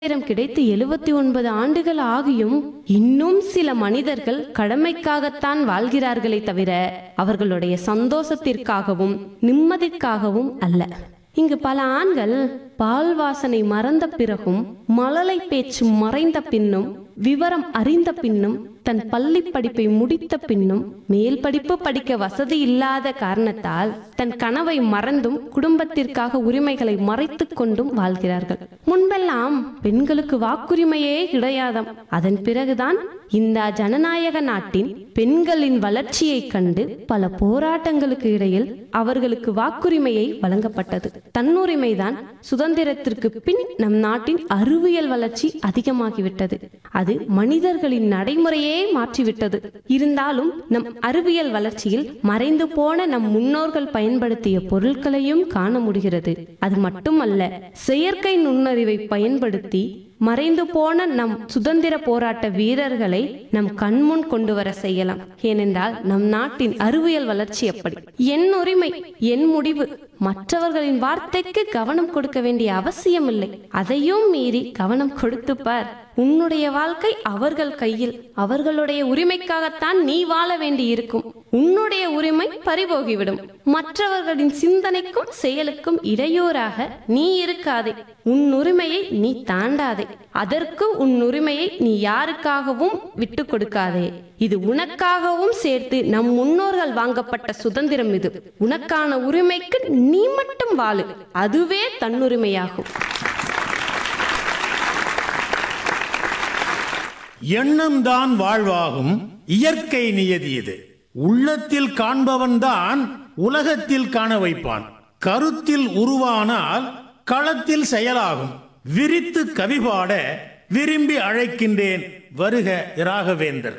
சுதந்திரம் கிடைத்து எழுபத்தி ஒன்பது ஆண்டுகள் ஆகியும் இன்னும் சில மனிதர்கள் கடமைக்காகத்தான் வாழ்கிறார்களே தவிர அவர்களுடைய சந்தோஷத்திற்காகவும் நிம்மதிக்காகவும் அல்ல இங்கு பல ஆண்கள் பால் வாசனை மறந்த பிறகும் மழலை பேச்சு மறைந்த பின்னும் விவரம் அறிந்த பின்னும் தன் பள்ளி படிப்பை முடித்த பின்னும் மேல் படிப்பு படிக்க வசதி இல்லாத காரணத்தால் தன் கனவை மறந்தும் குடும்பத்திற்காக உரிமைகளை மறைத்துக் கொண்டும் வாழ்கிறார்கள் முன்பெல்லாம் பெண்களுக்கு வாக்குரிமையே கிடையாதாம் அதன் பிறகுதான் இந்த ஜனநாயக நாட்டின் பெண்களின் வளர்ச்சியைக் கண்டு பல போராட்டங்களுக்கு இடையில் அவர்களுக்கு வாக்குரிமையை வழங்கப்பட்டது தன்னுரிமைதான் சுதந்திரத்திற்கு பின் நம் நாட்டின் அறிவியல் வளர்ச்சி அதிகமாகிவிட்டது அது மனிதர்களின் நடைமுறையே மாற்றிவிட்டது இருந்தாலும் நம் அறிவியல் வளர்ச்சியில் மறைந்து போன நம் முன்னோர்கள் பயன்படுத்திய பொருட்களையும் காண முடிகிறது அது மட்டுமல்ல செயற்கை நுண்ணறிவை பயன்படுத்தி மறைந்து போன நம் சுதந்திர போராட்ட வீரர்களை நம் கண்முன் கொண்டு வர செய்யலாம் ஏனென்றால் நம் நாட்டின் அறிவியல் வளர்ச்சி எப்படி என் உரிமை என் முடிவு மற்றவர்களின் வார்த்தைக்கு கவனம் கொடுக்க வேண்டிய அவசியமில்லை அதையும் மீறி கவனம் கொடுத்து பார் உன்னுடைய வாழ்க்கை அவர்கள் கையில் அவர்களுடைய உரிமைக்காகத்தான் நீ வாழ வேண்டி இருக்கும் உன்னுடைய உரிமை பறிபோகிவிடும் மற்றவர்களின் சிந்தனைக்கும் செயலுக்கும் இடையூறாக நீ இருக்காதே உன் உரிமையை நீ தாண்டாதே அதற்கு உன் உரிமையை நீ யாருக்காகவும் விட்டு கொடுக்காதே இது உனக்காகவும் சேர்த்து நம் முன்னோர்கள் வாங்கப்பட்ட சுதந்திரம் இது உனக்கான உரிமைக்கு நீ மட்டும் வாழு அதுவே தன்னுரிமையாகும் எண்ணம்தான் வாழ்வாகும் இயற்கை நியதி இது உள்ளத்தில் காண்பவன்தான் உலகத்தில் காண வைப்பான் கருத்தில் உருவானால் களத்தில் செயலாகும் விரித்து கவிபாட விரும்பி அழைக்கின்றேன் வருக ராகவேந்தர்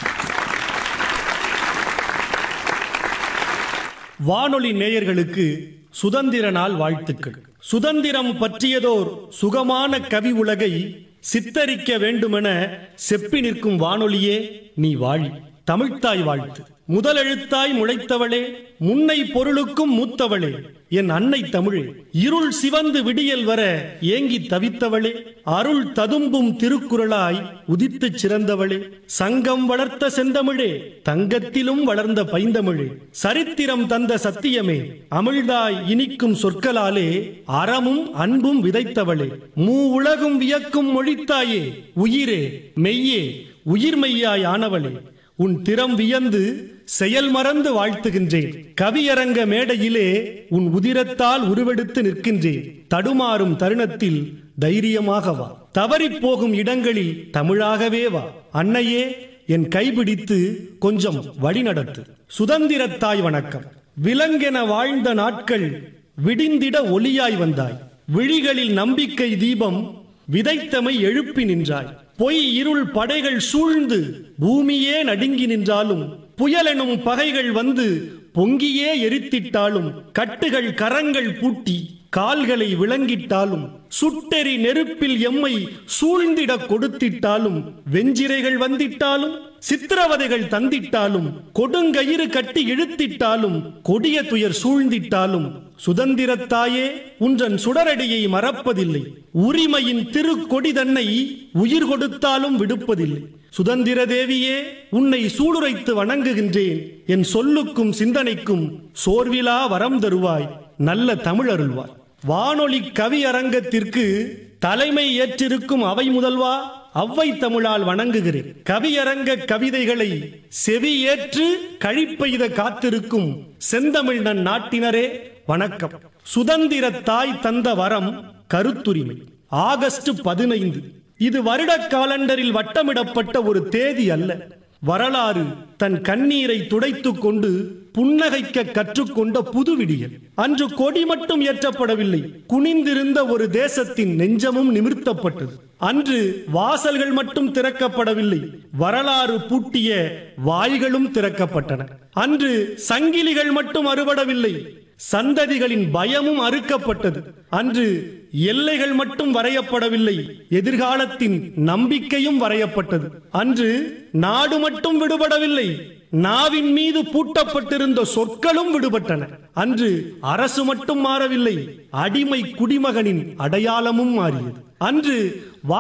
வானொலி நேயர்களுக்கு சுதந்திர நாள் வாழ்த்துக்கள் சுதந்திரம் பற்றியதோர் சுகமான கவி உலகை சித்தரிக்க வேண்டுமென செப்பி நிற்கும் வானொலியே நீ வாழி தமிழ்த்தாய் வாழ்த்து முதலெழுத்தாய் முளைத்தவளே முன்னை பொருளுக்கும் மூத்தவளே என் அன்னை தமிழே இருள் சிவந்து விடியல் வர ஏங்கி தவித்தவளே அருள் ததும்பும் திருக்குறளாய் உதித்துச் சிறந்தவளே சங்கம் வளர்த்த செந்தமிழே தங்கத்திலும் வளர்ந்த பைந்தமிழே சரித்திரம் தந்த சத்தியமே அமிழ்தாய் இனிக்கும் சொற்களாலே அறமும் அன்பும் விதைத்தவளே மூ உலகும் வியக்கும் மொழித்தாயே உயிரே மெய்யே உயிர்மெய்யாய் ஆனவளே உன் திறம் வியந்து செயல் மறந்து வாழ்த்துகின்றேன் கவியரங்க மேடையிலே உன் உதிரத்தால் உருவெடுத்து நிற்கின்றேன் தடுமாறும் தருணத்தில் தைரியமாக வா தவறிப் போகும் இடங்களில் தமிழாகவே வா அன்னையே என் கைபிடித்து கொஞ்சம் வழிநடத்து சுதந்திரத்தாய் வணக்கம் விலங்கென வாழ்ந்த நாட்கள் விடிந்திட ஒளியாய் வந்தாய் விழிகளில் நம்பிக்கை தீபம் விதைத்தமை எழுப்பி நின்றாய் பொய் இருள் படைகள் சூழ்ந்து பூமியே நடுங்கி நின்றாலும் புயலெனும் பகைகள் வந்து பொங்கியே எரித்திட்டாலும் கட்டுகள் கரங்கள் பூட்டி கால்களை விளங்கிட்டாலும் சுட்டெரி நெருப்பில் எம்மை சூழ்ந்திடக் கொடுத்திட்டாலும் வெஞ்சிரைகள் வந்திட்டாலும் சித்திரவதைகள் தந்திட்டாலும் கொடுங்கயிறு கட்டி இழுத்திட்டாலும் கொடிய துயர் சூழ்ந்திட்டாலும் சுதந்திரத்தாயே உன்றன் சுடரடியை மறப்பதில்லை உரிமையின் திருக்கொடி தன்னை உயிர் கொடுத்தாலும் விடுப்பதில்லை சுதந்திர தேவியே உன்னை சூளுரைத்து வணங்குகின்றேன் என் சொல்லுக்கும் சிந்தனைக்கும் சோர்விலா வரம் தருவாய் நல்ல தமிழருள்வாய் வானொலி கவி அரங்கத்திற்கு தலைமை ஏற்றிருக்கும் அவை முதல்வா அவ்வை தமிழால் வணங்குகிறேன் கவியரங்க கவிதைகளை செவி ஏற்று கழிப்பெய்த காத்திருக்கும் செந்தமிழ் நன் நாட்டினரே வணக்கம் சுதந்திர தாய் தந்த வரம் கருத்துரிமை ஆகஸ்ட் பதினைந்து இது வருட காலண்டரில் வட்டமிடப்பட்ட ஒரு தேதி அல்ல வரலாறு தன் கண்ணீரை துடைத்துக் கொண்டு புன்னகைக்க கற்றுக்கொண்ட புது விடியல் அன்று கொடி மட்டும் ஏற்றப்படவில்லை குனிந்திருந்த ஒரு தேசத்தின் நெஞ்சமும் நிமிர்த்தப்பட்டது அன்று வாசல்கள் மட்டும் திறக்கப்படவில்லை வரலாறு பூட்டிய வாய்களும் திறக்கப்பட்டன அன்று சங்கிலிகள் மட்டும் அறுபடவில்லை சந்ததிகளின் பயமும் அறுக்கப்பட்டது அன்று எல்லைகள் மட்டும் வரையப்படவில்லை எதிர்காலத்தின் நம்பிக்கையும் வரையப்பட்டது அன்று நாடு மட்டும் விடுபடவில்லை நாவின் மீது பூட்டப்பட்டிருந்த சொற்களும் விடுபட்டன அன்று அரசு மட்டும் மாறவில்லை அடிமை குடிமகனின் அடையாளமும் மாறியது அன்று